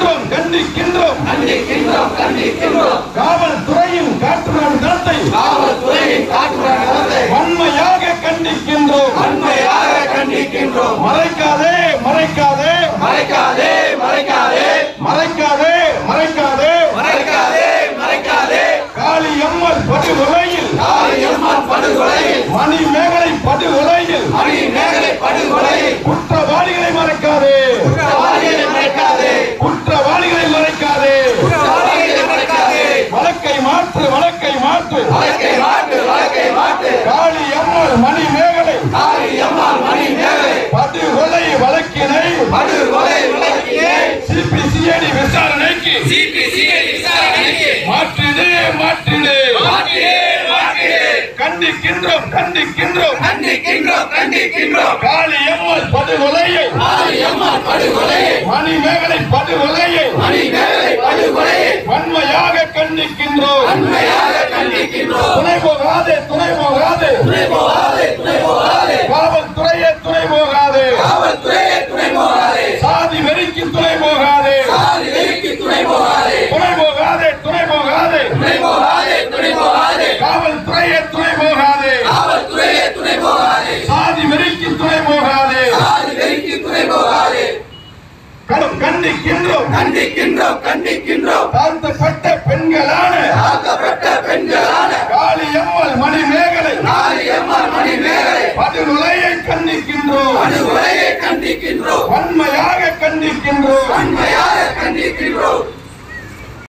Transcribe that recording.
கண்டிக்கின்றோம் கண்டிக்கின்றோம் கண்டிக்கின்றோம் கண்டிக்கின்றோம் காவல்துறையின் காட்டுறான் நடத்தை காவல்துறையின் காட்டுரை வன்மையாக கண்டிக்கின்றோம் வன்மையாக கண்டிக்கின்றோம் மறைக்காதே மறைக்காதே மறைக்காதே மறைக்காதே மறைக்காதே மறைக்காதே மறைக்காதே மறைக்காதே காளியம்மன் படுகொலையில் காளியம்மன் படுகொலையில் மணி மேகலை படுகொலையில் மணி மேகலை படுகொலையில் குற்றவாளிகளை மறைக்காதே குற்றவாளிகளை மறைக்காதே குற்றவாளிகளை மறைக்காதே குற்றவாளிகளை மறைக்காதே வழக்கை மாற்று வழக்கை மாற்று வழக்கை மாட்டு வழக்கை மாட்டு காளியம்மன் மணி மேகலை காளியம்மன் மணி மேகலை படுகொலை வழக்கினை படுகொலை விளக்கியே சிபிசிஐடி விசாரணைக்கு சிபிசிஐடி விசாரணைக்கு மாற்றிடு மாற்றிடு மாற்றிடு மாற்றிடு கண்டிக்கின்றோம் கண்டிக்கின்றோம் கண்டிக்கின்றோம் கண்டிக்கின்றோம் காளியம்மன் படுகொலையை காளியம்மன் படுகொலையை மணி மேகலை படுகொலையை மணி மேகலை படுகொலையை வன்மையாக கண்டிக்கின்றோம் உண்மையாக கண்டிக்கின்றோம் துணை போகாதே துணை போகாதே துணை போகாதே துணை போகாதே காவல்துறையே துணை போகாதே காவல்துறையே துணை போகாதே சாதி வெறிக்கு துணை போகாதே சாதி வெறிக்கு துணை போகாதே துணை போகாதே துணை போகாதே துணை போகாதே துணை போகாதே காவல்துறையே துணை போகாதே காவல்துறையே துணை போகாதே சாதி வெறிக்கு துணை போகாதே சாதி வெறிக்கு துணை போகாதே கடும் கண்டிக்கின்றோம் கண்டிக்கின்றோம் கண்டிக்கின்றோம் தாழ்த்தப்பட்ட பெண்களான தாக்கப்பட்ட பெண்களான காளியம்மல் மணி மேகலை காளியம்மன் மணி மேகலை படுகொலையை கண்டிக்கின்றோம் படுகொலையை கண்டிக்கின்றோம் வன்மையாக கண்டிக்கின்றோம் உண்மையாக கண்டிக்கின்றோம்